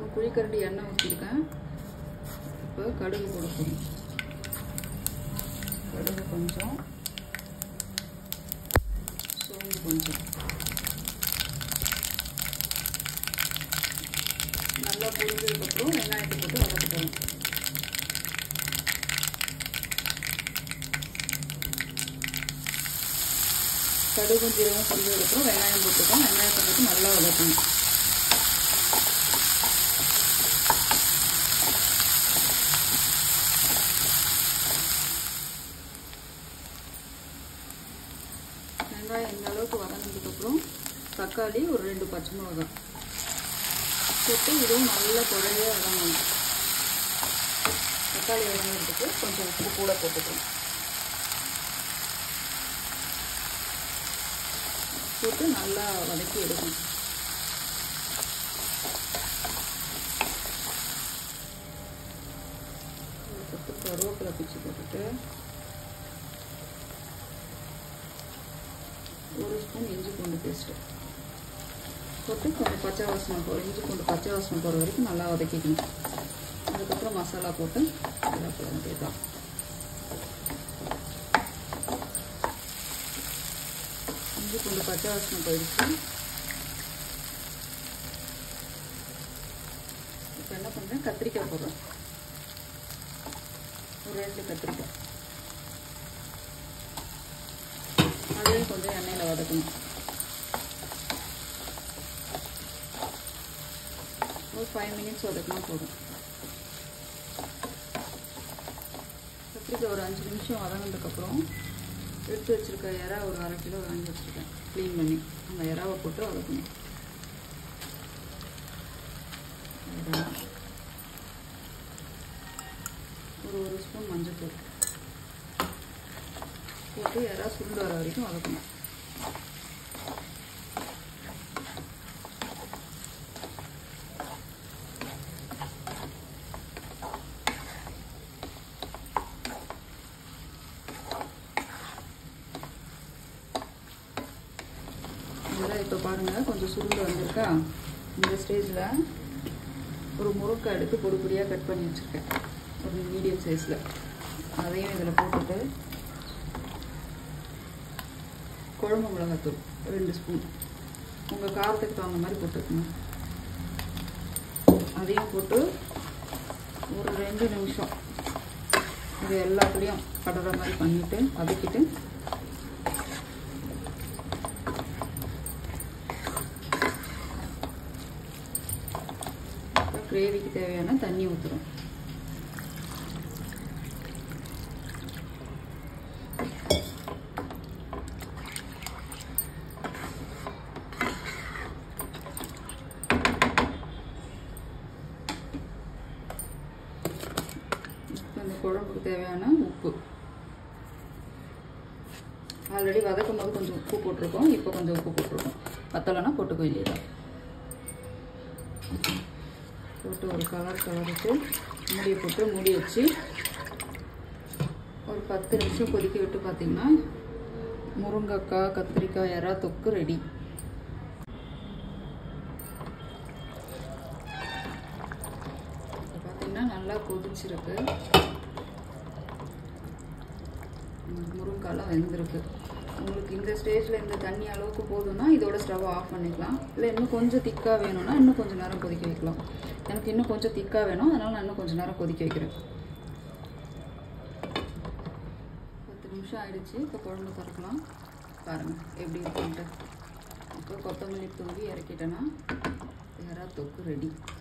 ஒரு குழிக்கரண்டி எண்ணெய் ஊற்றிருக்கேன் இப்போ கடுகு போட போகிறோம் கடுகு கொஞ்சம் சோம்பு கொஞ்சம் நல்லா பொரிஞ்சதுக்கப்புறம் வெங்காயத்தை போட்டு வதக்கிட்டோம் கடுகும் ஜீரகம் பொரிஞ்சதுக்கப்புறம் வெங்காயம் போட்டுருக்கோம் வெங்காயத்தை போட்டு நல்லா வதக்கணும் வெங்காயம் இந்த அளவுக்கு வதங்கினதுக்கப்புறம் தக்காளி ஒரு ரெண்டு பச்சை மிளகாய் போட்டு இதுவும் நல்லா குழைய வதங்கணும் தக்காளி வதங்கிறதுக்கு கொஞ்சம் உப்பு கூட போட்டுக்கணும் போட்டு நல்லா வதக்கி எடுக்கணும் கொத்து கருவேப்பிலை பிச்சு போட்டுட்டு ஒரு ஸ்பூன் இஞ்சி பூண்டு பேஸ்ட்டு போட்டு கொஞ்சம் பச்சை வாசனை போகிற இஞ்சி பூண்டு பச்சை வாசனை போகிற வரைக்கும் நல்லா வதக்கிக்கணும் அதுக்கப்புறம் மசாலா போட்டு நல்லா போட வேண்டியதுதான் இஞ்சி பூண்டு பச்சை வாசனை போயிடுச்சு இப்போ என்ன பண்ணுறேன் கத்திரிக்காய் போடுறேன் ஒரு ரெண்டு கத்திரிக்காய் அதையும் கொஞ்சம் எண்ணெயில் வதக்கணும் ஒரு ஃபைவ் மினிட்ஸ் வதக்கினா போதும் கத்திரிக்காய் ஒரு அஞ்சு நிமிஷம் வதங்கினதுக்கப்புறம் எடுத்து வச்சுருக்க இறா ஒரு அரை கிலோ வாங்கி வச்சுருக்கேன் க்ளீன் பண்ணி அந்த இறாவை போட்டு வதக்கணும் இறா. ஒரு ஒரு ஸ்பூன் மஞ்சள் போட்டு இறா சுருண்டு வர வரைக்கும் வதக்கணும் இதெல்லாம் இப்போ பாருங்கள் கொஞ்சம் சுருண்டு வந்திருக்கா இந்த ஸ்டேஜில் ஒரு முருங்கை எடுத்து பொடி பொடியாக கட் பண்ணி வச்சுருக்கேன் ஒரு மீடியம் சைஸில் அதையும் இதில் போட்டுட்டு குழம்பு மிளகாத்தூள் ரெண்டு ஸ்பூன் உங்கள் காரத்துக்கு தகுந்த மாதிரி போட்டுக்கணும் அதையும் போட்டு ஒரு ரெண்டு நிமிஷம் இது எல்லாத்துலேயும் படுற மாதிரி பண்ணிவிட்டு வதக்கிட்டு கிரேவிக்கு தேவையான தண்ணி ஊற்றுறோம் இந்த குழம்புக்கு தேவையான உப்பு ஆல்ரெடி வதக்கும் போது கொஞ்சம் உப்பு போட்டிருக்கோம் இப்போ கொஞ்சம் உப்பு போட்டிருக்கோம் பத்தலைன்னா போட்டுக்க வேண்டியதான் போட்டு ஒரு கலர் கலருக்கு மூடியை போட்டு மூடி வச்சு ஒரு பத்து நிமிஷம் கொதிக்க விட்டு பார்த்தீங்கன்னா முருங்கைக்காய் கத்திரிக்காய் எறா தொக்கு ரெடி பார்த்தீங்கன்னா நல்லா கொதிச்சிருக்கு முருங்காலாம் வெந்திருக்கு உங்களுக்கு இந்த ஸ்டேஜில் இந்த தண்ணி அளவுக்கு போதும்னா இதோட ஸ்டவ் ஆஃப் பண்ணிக்கலாம் இல்லை இன்னும் கொஞ்சம் திக்காக வேணும்னா இன்னும் கொஞ்சம் நேரம் கொதிக்க வைக்கலாம் எனக்கு இன்னும் கொஞ்சம் திக்காக வேணும் அதனால் நான் இன்னும் கொஞ்சம் நேரம் கொதிக்க வைக்கிறேன் பத்து நிமிஷம் ஆயிடுச்சு இப்போ குழம்பு திறக்கலாம் பாருங்கள் எப்படி இருக்குன்ட்டு இப்போ கொத்தமல்லி தூவி இறக்கிட்டேன்னா யாராவது தொக்கு ரெடி